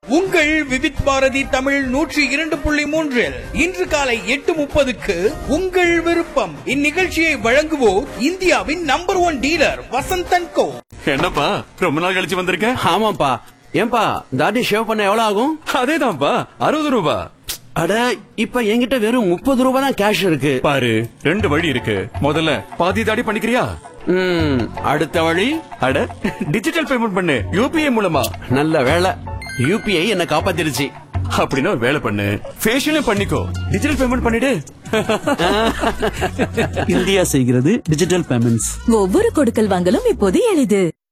உங்கள் விவித் பாரதி தமிழ் நூற்றி இரண்டு புள்ளி மூன்றில் இன்று காலை எட்டு முப்பதுக்கு உங்கள் விருப்பம் இந்நிகழ்ச்சியை வழங்குவோர் இந்தியாவின் number one dealer Vasanthan co என்னப்பா ரொம்ப நாள் கழிச்சு வந்திருக்க ஆமாப்பா ஏன்பா தாடி ஷேவ் பண்ண எவ்வளவு ஆகும் அதேதான்ப்பா அறுபது ரூபா அட இப்ப என்கிட்ட வெறும் முப்பது ரூபாய் தான் கேஷ் இருக்கு பாரு ரெண்டு வழி இருக்கு முதல்ல பாதி தாடி பண்ணிக்கிறியா ம், அடுத்த வழி அட டிஜிட்டல் பேமெண்ட் பண்ணு யூபிஐ மூலமா நல்ல வேலை யூபிஐ என்ன காப்பாத்திருச்சு அப்படின்னா ஒரு வேலை பண்ணு ஃபேஷியலும் பண்ணிக்கோ டிஜிட்டல் பேமெண்ட் பண்ணிடு இந்தியா செய்கிறது டிஜிட்டல் பேமெண்ட்ஸ் ஒவ்வொரு கொடுக்கல் வாங்கலும் இப்போது எளிது